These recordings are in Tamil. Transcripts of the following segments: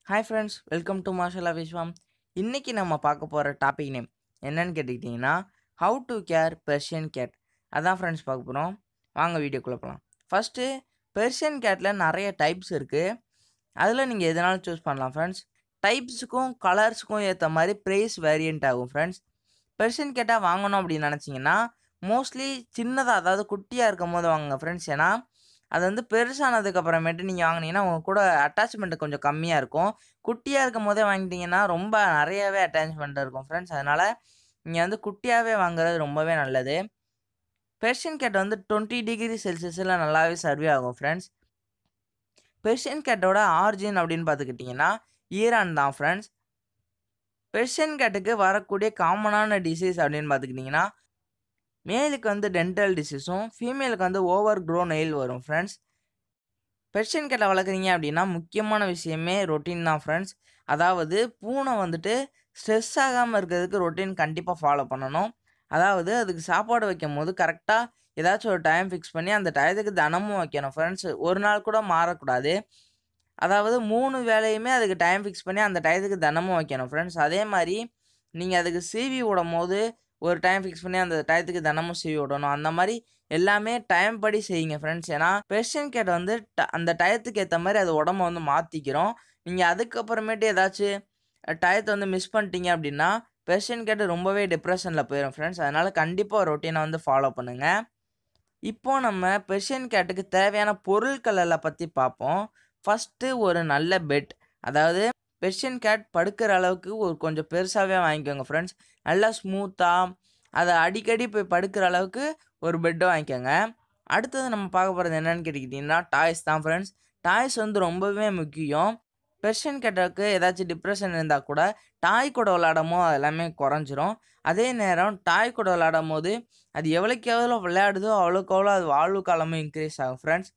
ஹாய் ஃப்ரெண்ட்ஸ் வெல்கம் டு மார்ஷலா விஸ்வாம் இன்றைக்கி நம்ம பார்க்க போகிற டாபிக் நேம் என்னன்னு கேட்டுக்கிட்டிங்கன்னா how to care Persian cat அதான் ஃப்ரெண்ட்ஸ் பார்க்க போகிறோம் வாங்க வீடியோக்குள்ளே போகலாம் ஃபஸ்ட்டு பெர்ஷியன் கேட்டில் நிறைய டைப்ஸ் இருக்குது அதில் நீங்கள் எதனாலும் சூஸ் பண்ணலாம் ஃப்ரெண்ட்ஸ் டைப்ஸுக்கும் கலர்ஸுக்கும் ஏற்ற மாதிரி ப்ரைஸ் வேரியண்ட் ஆகும் ஃப்ரெண்ட்ஸ் பெர்ஷியன் கேட்டால் வாங்கணும் அப்படின்னு நினச்சிங்கன்னா மோஸ்ட்லி சின்னதாக அதாவது குட்டியாக இருக்கும் போது வாங்குங்க ஃப்ரெண்ட்ஸ் ஏன்னா அது வந்து பெருசானதுக்கு அப்புறமேட்டு நீங்கள் வாங்கினீங்கன்னா உங்கள் கூட அட்டாச்மெண்ட் கொஞ்சம் கம்மியாக இருக்கும் குட்டியாக இருக்கும் போதே வாங்கிட்டீங்கன்னா ரொம்ப நிறையவே அட்டாச்மெண்ட் இருக்கும் ஃப்ரெண்ட்ஸ் அதனால் நீங்கள் வந்து குட்டியாகவே வாங்குறது ரொம்பவே நல்லது பெர்ஷியன் கேட் வந்து டுவெண்ட்டி டிகிரி செல்சியஸில் நல்லாவே சர்வே ஆகும் ஃப்ரெண்ட்ஸ் பெர்ஷியன் கேட்டோட ஆரிஜின் அப்படின்னு பார்த்துக்கிட்டிங்கன்னா ஈரான் தான் ஃப்ரெண்ட்ஸ் பெர்ஷியன் கேட்டுக்கு வரக்கூடிய காமனான டிசீஸ் அப்படின்னு பார்த்துக்கிட்டிங்கன்னா மேலுக்கு வந்து டென்டல் டிசீஸும் ஃபீமேலுக்கு வந்து ஓவர் க்ரோ நெயில் வரும் ஃப்ரெண்ட்ஸ் பெர்ஷியன் கேட்டை வளர்க்குறீங்க அப்படின்னா முக்கியமான விஷயமே ரொட்டீன் தான் ஃப்ரெண்ட்ஸ் அதாவது பூனை வந்துட்டு ஸ்ட்ரெஸ் ஆகாமல் இருக்கிறதுக்கு ரொட்டீன் கண்டிப்பாக ஃபாலோ பண்ணணும் அதாவது அதுக்கு சாப்பாடு வைக்கும் போது கரெக்டாக ஏதாச்சும் ஒரு டைம் ஃபிக்ஸ் பண்ணி அந்த டயத்துக்கு தினமும் வைக்கணும் ஃப்ரெண்ட்ஸ் ஒரு நாள் கூட மாறக்கூடாது அதாவது மூணு வேலையுமே அதுக்கு டைம் ஃபிக்ஸ் பண்ணி அந்த டயத்துக்கு தினமும் வைக்கணும் ஃப்ரெண்ட்ஸ் அதே மாதிரி நீங்கள் அதுக்கு சீவி விடும் போது ஒரு டைம் ஃபிக்ஸ் பண்ணி அந்த டயத்துக்கு தினமும் சீவி விடணும் அந்த மாதிரி எல்லாமே டைம் படி செய்யுங்க ஃப்ரெண்ட்ஸ் ஏன்னா பெர்ஷியன் கேட் வந்து ட- அந்த டயத்துக்கு ஏற்ற மாதிரி அது உடம்ப வந்து மாற்றிக்கிறோம் நீங்கள் அதுக்கப்புறமேட்டு ஏதாச்சும் டயத்தை வந்து மிஸ் பண்ணிட்டீங்க அப்படின்னா பெர்ஷியன் கேட் ரொம்பவே டிப்ரெஷனில் போயிடும் ஃப்ரெண்ட்ஸ் அதனால் கண்டிப்பாக ரொட்டீனை வந்து ஃபாலோ பண்ணுங்கள் இப்போ நம்ம பெர்ஷியன் கேட்டுக்கு தேவையான பொருட்களெல்லாம் பற்றி பார்ப்போம் ஃபஸ்ட்டு ஒரு நல்ல பெட் அதாவது பெர்ஷியன் கேட் படுக்கிற அளவுக்கு ஒரு கொஞ்சம் பெருசாகவே வாங்கிக்கோங்க ஃப்ரெண்ட்ஸ் நல்லா ஸ்மூத்தாக அதை அடிக்கடி போய் படுக்கிற அளவுக்கு ஒரு பெட்டை வாங்கிக்கோங்க அடுத்தது நம்ம பார்க்க போகிறது என்னன்னு கேட்டுக்கிட்டிங்கன்னா டாய்ஸ் தான் ஃப்ரெண்ட்ஸ் டாய்ஸ் வந்து ரொம்பவே முக்கியம் பெர்ஷியன் கேட்டுக்கு ஏதாச்சும் டிப்ரெஷன் இருந்தால் கூட டாய் கூட விளையாடும் போது அது எல்லாமே குறைஞ்சிரும் அதே நேரம் டாய் கூட விளையாடும் போது அது எவ்வளோக்கு எவ்வளோ விளையாடுதோ அவ்வளோக்கு அவ்வளோ அது வாழ்வு காலமும் இன்க்ரீஸ் ஆகும் ஃப்ரெண்ட்ஸ்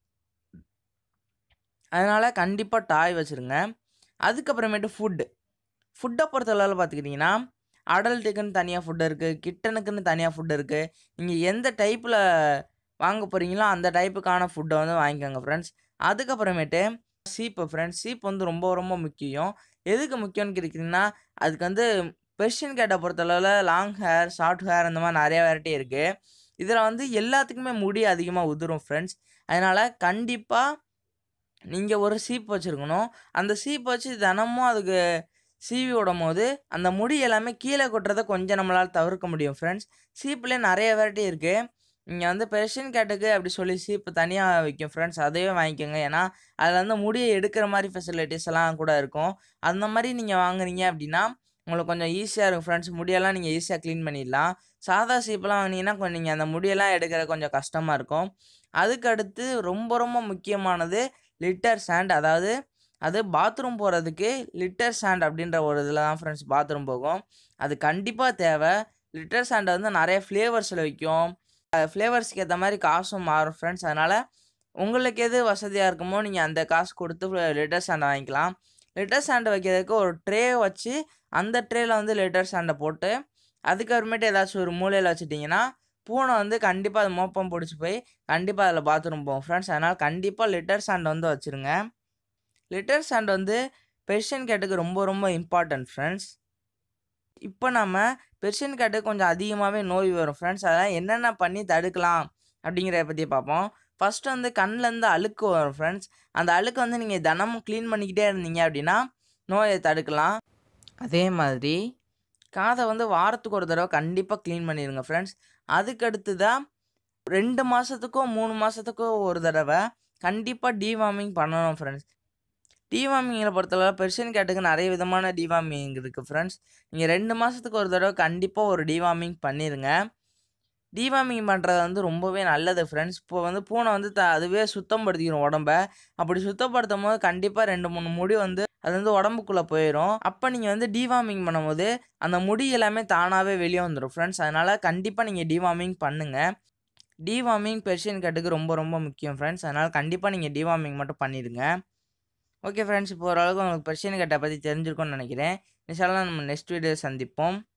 அதனால் கண்டிப்பாக டாய் வச்சுருங்க அதுக்கப்புறமேட்டு ஃபுட்டு ஃபுட்டை பொறுத்தளவில் பார்த்துக்கிட்டிங்கன்னா அடல்ட்டுக்குன்னு தனியாக ஃபுட் இருக்குது கிட்டனுக்குன்னு தனியாக ஃபுட் இருக்குது நீங்கள் எந்த டைப்பில் வாங்க போகிறீங்களோ அந்த டைப்புக்கான ஃபுட்டை வந்து வாங்கிக்கோங்க ஃப்ரெண்ட்ஸ் அதுக்கப்புறமேட்டு சீப்பு ஃப்ரெண்ட்ஸ் சீப் வந்து ரொம்ப ரொம்ப முக்கியம் எதுக்கு முக்கியம்னு கேட்டிங்கன்னா அதுக்கு வந்து பெர்ஷியன் கேட்டை பொறுத்தளவில் லாங் ஹேர் ஷார்ட் ஹேர் அந்த மாதிரி நிறைய வெரைட்டி இருக்குது இதில் வந்து எல்லாத்துக்குமே முடி அதிகமாக உதிரும் ஃப்ரெண்ட்ஸ் அதனால் கண்டிப்பாக நீங்கள் ஒரு சீப் வச்சுருக்கணும் அந்த சீப் வச்சு தினமும் அதுக்கு சீவி விடும் போது அந்த முடி எல்லாமே கீழே கொட்டுறதை கொஞ்சம் நம்மளால் தவிர்க்க முடியும் ஃப்ரெண்ட்ஸ் சீப்லேயே நிறைய வெரைட்டி இருக்குது நீங்கள் வந்து பெர்ஷியன் கேட்டுக்கு அப்படி சொல்லி சீப்பு தனியாக விற்கும் ஃப்ரெண்ட்ஸ் அதையே வாங்கிக்கோங்க ஏன்னா அதில் வந்து முடியை எடுக்கிற மாதிரி ஃபெசிலிட்டிஸ் எல்லாம் கூட இருக்கும் அந்த மாதிரி நீங்கள் வாங்குறீங்க அப்படின்னா உங்களுக்கு கொஞ்சம் ஈஸியாக இருக்கும் ஃப்ரெண்ட்ஸ் முடியெல்லாம் நீங்கள் ஈஸியாக க்ளீன் பண்ணிடலாம் சாதா சீப்பெல்லாம் வாங்கினீங்கன்னா கொஞ்சம் நீங்கள் அந்த முடியெல்லாம் எடுக்கிற கொஞ்சம் கஷ்டமாக இருக்கும் அதுக்கு அடுத்து ரொம்ப ரொம்ப முக்கியமானது லிட்டர் சாண்ட் அதாவது அது பாத்ரூம் போகிறதுக்கு லிட்டர் சாண்ட் அப்படின்ற ஒரு இதில் தான் ஃப்ரெண்ட்ஸ் பாத்ரூம் போகும் அது கண்டிப்பாக தேவை லிட்டர் சாண்டை வந்து நிறைய ஃப்ளேவர்ஸில் விற்கும் ஃப்ளேவர்ஸ்க்கு ஏற்ற மாதிரி காசும் மாறும் ஃப்ரெண்ட்ஸ் அதனால் உங்களுக்கு எது வசதியாக இருக்குமோ நீங்கள் அந்த காசு கொடுத்து லிட்டர் சாண்டை வாங்கிக்கலாம் லிட்டர் சாண்டை வைக்கிறதுக்கு ஒரு ட்ரே வச்சு அந்த ட்ரேயில் வந்து லிட்டர் சாண்டை போட்டு அதுக்கப்புறமேட்டு ஏதாச்சும் ஒரு மூலையில் வச்சுட்டிங்கன்னா பூனை வந்து கண்டிப்பாக அது மோப்பம் பிடிச்சி போய் கண்டிப்பாக அதில் பாத்ரூம் போகும் ஃப்ரெண்ட்ஸ் அதனால் கண்டிப்பாக லிட்டர் சாண்ட் வந்து வச்சுருங்க லிட்டர் சாண்ட் வந்து பெர்ஷியன் கேட்டுக்கு ரொம்ப ரொம்ப இம்பார்ட்டன்ட் ஃப்ரெண்ட்ஸ் இப்போ நம்ம பெர்ஷியன் கேட்டுக்கு கொஞ்சம் அதிகமாகவே நோய் வரும் ஃப்ரெண்ட்ஸ் அதெல்லாம் என்னென்ன பண்ணி தடுக்கலாம் அப்படிங்கிறத பற்றி பார்ப்போம் ஃபஸ்ட்டு வந்து கண்ணிலேருந்து அழுக்கு வரும் ஃப்ரெண்ட்ஸ் அந்த அழுக்கு வந்து நீங்கள் தினமும் க்ளீன் பண்ணிக்கிட்டே இருந்தீங்க அப்படின்னா நோயை தடுக்கலாம் அதே மாதிரி காதை வந்து வாரத்துக்கு ஒரு தடவை கண்டிப்பாக க்ளீன் பண்ணிடுங்க ஃப்ரெண்ட்ஸ் அதுக்கடுத்து தான் ரெண்டு மாதத்துக்கோ மூணு மாதத்துக்கோ ஒரு தடவை கண்டிப்பாக டிவார்மிங் பண்ணணும் ஃப்ரெண்ட்ஸ் டிவார்மிங்கில் பொறுத்தளவு பெர்ஷியன் கேட்டுக்கு நிறைய விதமான டிவார்மிங் இருக்குது ஃப்ரெண்ட்ஸ் நீங்கள் ரெண்டு மாதத்துக்கு ஒரு தடவை கண்டிப்பாக ஒரு டிவார்மிங் பண்ணிடுங்க டிவார்மிங் பண்ணுறது வந்து ரொம்பவே நல்லது ஃப்ரெண்ட்ஸ் இப்போ வந்து பூனை வந்து த அதுவே சுத்தப்படுத்திக்கிறோம் உடம்ப அப்படி சுத்தப்படுத்தும் போது கண்டிப்பாக ரெண்டு மூணு முடி வந்து அது வந்து உடம்புக்குள்ளே போயிடும் அப்போ நீங்கள் வந்து டிவார்மிங் பண்ணும்போது அந்த முடி எல்லாமே தானாகவே வெளியே வந்துடும் ஃப்ரெண்ட்ஸ் அதனால் கண்டிப்பாக நீங்கள் டிவார்மிங் பண்ணுங்கள் டிவார்மிங் பெர்ஷியன் கேட்டுக்கு ரொம்ப ரொம்ப முக்கியம் ஃப்ரெண்ட்ஸ் அதனால் கண்டிப்பாக நீங்கள் டிவார்மிங் மட்டும் பண்ணிடுங்க ஓகே ஃப்ரெண்ட்ஸ் இப்போ ஓரளவுக்கு உங்களுக்கு பெர்ஷியன் கேட்டை பற்றி தெரிஞ்சிருக்கும்னு நினைக்கிறேன் இன்ஷால்லாம் நம்ம நெக்ஸ்ட் வீடியோ சந்திப்போம்